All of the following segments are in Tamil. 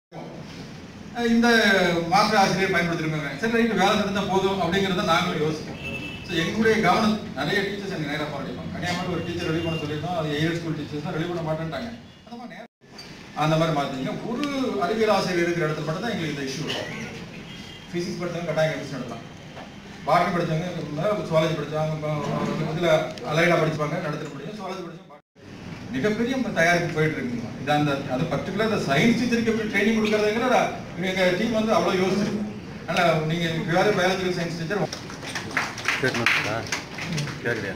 அஹ் இந்த மாற்று ஆசிரியர் பயன்படுத்திருக்காங்க சரி ரைட்டு வேலை நடந்தா போதும் அப்படிங்கிறத நாங்களும் யோசிப்போம் ஸோ எங்களுடைய கவனம் நிறைய டீச்சர்ஸ் எனக்கு நேராக பாடிப்பாங்க கன்னியாகுமரி ஒரு டீச்சர் ரெடி பண்ண சொல்லியிருந்தோம் அது எய்டட் ஸ்கூல் டீச்சர்ஸ் தான் ரெடி பண்ண மாட்டேன்ட்டாங்க அந்த மாதிரி நேரம் அந்த மாதிரி மாற்றிங்க ஒரு அறிவியல் ஆசிரியர் இருக்கிற இடத்துல மட்டும் தான் எங்களுக்கு இந்த இஷ்யூ இருக்கும் ஃபிசிக்ஸ் படித்தவங்க கட்டாயம் கெமிஸ்ட்ரி நடத்தலாம் பாட்னி படித்தவங்க சுவாலஜி படித்தவங்க இதில் அலைடாக படிச்சுப்பாங்க நடத்திட்டு படிச்சவங்க சுவாலஜி படிச்சவங்க மிகப்பெரிய தயாரிப்பு போயிட்டு இருக்குங்க இது அந்த அது பர்டிகுலர் அந்த சயின்ஸ் டீச்சருக்கு எப்படி ட்ரைனிங் கொடுக்கறதுங்கிற எங்க டீம் வந்து அவ்வளோ யோசிச்சிருக்கு அதனால் நீங்கள் வேறு பயாலஜிக்கல் சயின்ஸ் டீச்சர் கேட்கணும்டா கேட்குறியா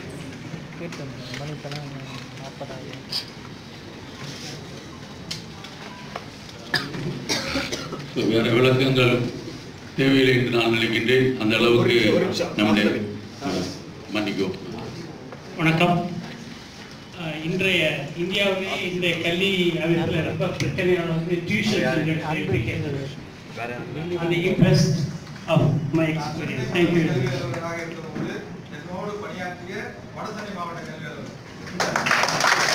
வேற விளக்கங்கள் தேவையில்லை என்று நான் நினைக்கின்றேன் அந்த அளவுக்கு ஒரு நிமிஷம். நம்முடைய மன்னிக்கும் வணக்கம் அஹ் இன்றைய இந்தியாவிலே இந்த கல்வி அமைப்பில் ரொம்ப பிரச்சனையான வந்து டியூஷன் அந்த impressed of my experience thank you என்னோடு பணியாற்றிய வடசென்னை மாவட்ட கல்வியாளர்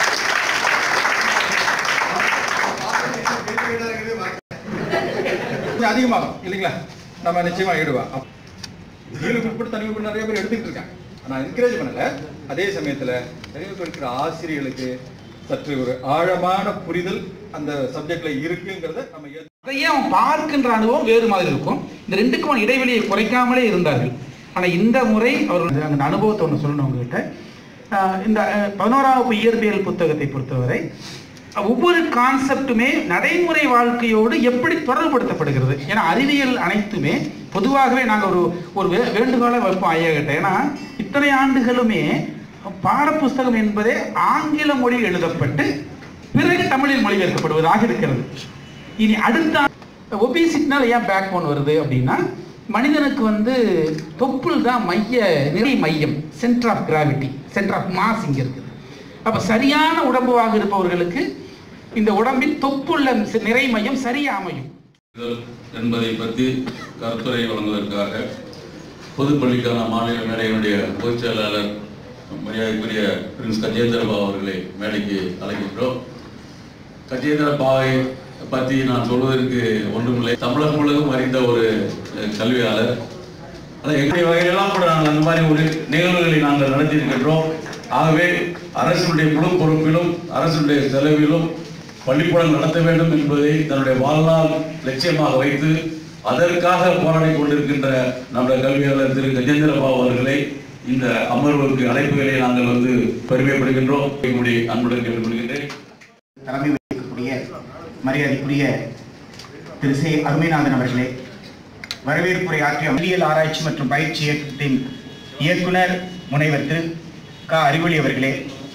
கொஞ்சம் அதிகமாகும் இல்லைங்களா நம்ம நிச்சயமா ஈடுவோம் இயலுக்கு உட்பட்டு தனிமைப்பட்டு நிறைய பேர் எடுத்துக்கிட்டு இருக்காங்க நான் என்கரேஜ் பண்ணல அதே சமயத்துல தனிமைப்பு இருக்கிற ஆசிரியர்களுக்கு சற்று ஒரு ஆழமான புரிதல் அந்த சப்ஜெக்ட்ல இருக்குங்கிறத நம்ம ஏத்து- அதையே அவன் பார்க்கின்ற அனுபவம் வேறு மாதிரி இருக்கும் இந்த ரெண்டுக்கும் இடைவெளியை குறைக்காமலே இருந்தார்கள் ஆனா இந்த முறை அவர்கள் அந்த அனுபவத்தை ஒன்று சொல்லணும் உங்ககிட்ட ஆஹ் இந்த அஹ், பதினோராம் வகுப்பு இயற்பியல் புத்தகத்தை பொறுத்தவரை ஒவ்வொரு கான்செப்ட்டுமே நடைமுறை வாழ்க்கையோடு எப்படி தொடர்புபடுத்தப்படுகிறது ஏன்னா அறிவியல் அனைத்துமே பொதுவாகவே நாங்கள் ஒரு ஒரு வே வேண்டுகோளை வைப்போம் ஐயா கிட்ட ஏன்னா இத்தனை ஆண்டுகளுமே பாடப்புஸ்தகம் என்பதே ஆங்கில மொழியில் எழுதப்பட்டு பிறகு தமிழில் மொழிபெயர்க்கப்படுவதாக இருக்கிறது இனி அடுத்த ஒபிசிட்னால ஏன் பேக் போன் வருது அப்படின்னா மனிதனுக்கு வந்து தொப்புள் தான் மைய நிறை மையம் centre of gravity centre of mass இங்கே இருக்குது அப்போ சரியான உடம்புவாக இருப்பவர்களுக்கு இந்த உடம்பின் தொப்புள்ள நிறை மையம் சரியா அமையும் என்பதை பற்றி கருத்துரை வழங்குவதற்காக பொதுப்பள்ளிக்கான மாநில மேடையினுடைய பொதுச் செயலாளர் மரியாதைக்குரிய பிரின்ஸ் கஜேந்திர பாபு அவர்களை மேடைக்கு அழைக்கின்றோம் கஜேந்திர பாவை பற்றி நான் சொல்வதற்கு ஒன்றுமில்லை தமிழகம் முழுவதும் அறிந்த ஒரு அஹ், கல்வியாளர் ஆனால் எங்களுடைய வகையிலெல்லாம் கூட நாங்கள் அந்த மாதிரி ஒரு நிகழ்வுகளை நாங்கள் நடத்தியிருக்கின்றோம் ஆகவே அரசுடைய முழு பொறுப்பிலும் அரசுடைய செலவிலும் பள்ளிக்கூடம் நடத்த வேண்டும் என்பதை தன்னுடைய வாழ்நாள் லட்சியமாக வைத்து அதற்காக போராடி கொண்டிருக்கின்ற நம்முடைய கல்வியாளர் திரு கஜேந்திர பாபு அவர்களை இந்த அமர்வுக்கு அழைப்புகளை நாங்கள் வந்து பெருமைப்படுகின்றோம் எங்களுடைய அன்புடன் கேட்டுக்கொள்கின்றேன் தலைமை வகிக்கக்கூடிய மரியாதைக்குரிய திரு சே அருமைநாதன் அவர்களே வரவேற்புரை ஆற்றிய அறிவியல் ஆராய்ச்சி மற்றும் பயிற்சி இயக்கத்தின் இயக்குனர் முனைவர் திரு க அறிவொளி அவர்களே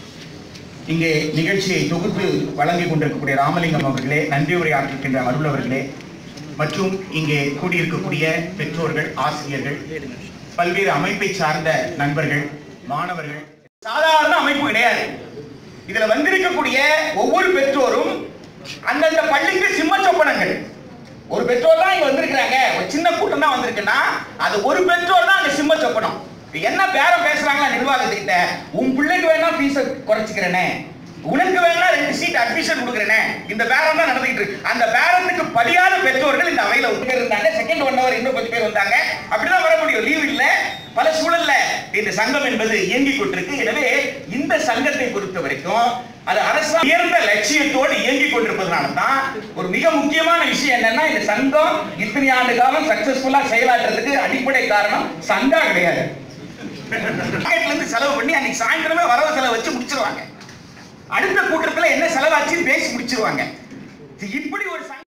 இங்கே நிகழ்ச்சியை தொகுத்து வழங்கிக் கொண்டிருக்கக்கூடிய ராமலிங்கம் அவர்களே நன்றி உரை ஆற்றிருக்கின்ற அருள் அவர்களே மற்றும் இங்கே கூடியிருக்கக்கூடிய பெற்றோர்கள் ஆசிரியர்கள் பல்வேறு அமைப்பை சார்ந்த நண்பர்கள் மாணவர்கள் சாதாரண அமைப்பு கிடையாது இதுல வந்திருக்கக்கூடிய ஒவ்வொரு பெற்றோரும் அந்தந்த பள்ளிக்கு சிம்ம சொப்பனங்கள் ஒரு பெற்றோர் தான் இங்க வந்திருக்கிறாங்க ஒரு சின்ன கூட்டம் தான் வந்திருக்குன்னா அது ஒரு பெற்றோர் தான் அந்த சிம்ம சொப்பனம் இது என்ன பேரம் பேசுறாங்களா நிர்வாகத்துக்கிட்ட உன் பிள்ளைக்கு வேணா ஃபீஸ குறைச்சிக்கிறேனே உனக்கு வேணா ரெண்டு சீட் அட்மிஷன் கொடுக்குறேனே இந்த பேரம் தான் நடந்துகிட்டு இருக்கு அந்த பேரத்துக்கு பலியாத பெற்றோர்கள் இந்த அவையில உட்கார் இருந்தாங்க செகண்ட் ஒன் ஹவர் இன்னும் கொஞ்சம் பேர் வந்தாங்க அப்படிதான் வர முடியும் லீவ் இல்ல பல சூழல்ல இந்த சங்கம் என்பது இயங்கிக் கொண்டிருக்கு எனவே இந்த சங்கத்தை பொறுத்த வரைக்கும் அது அரசு உயர்ந்த லட்சியத்தோடு இயங்கிக் கொண்டிருப்பதனால தான் ஒரு மிக முக்கியமான விஷயம் என்னன்னா இந்த சங்கம் இத்தனை ஆண்டு காலம் சக்சஸ்ஃபுல்லா செயலாற்றுறதுக்கு அடிப்படை காரணம் சங்கா கிடையாது பாக்கெட்ல இருந்து செலவு பண்ணி அன்னைக்கு சாயந்தரமே வரவு செலவு வச்சு முடிச்சிருவாங்க அடுத்த கூட்டத்துல என்ன செலவாச்சுன்னு பேசி முடிச்சிருவாங்க இப்படி ஒரு சங்கம்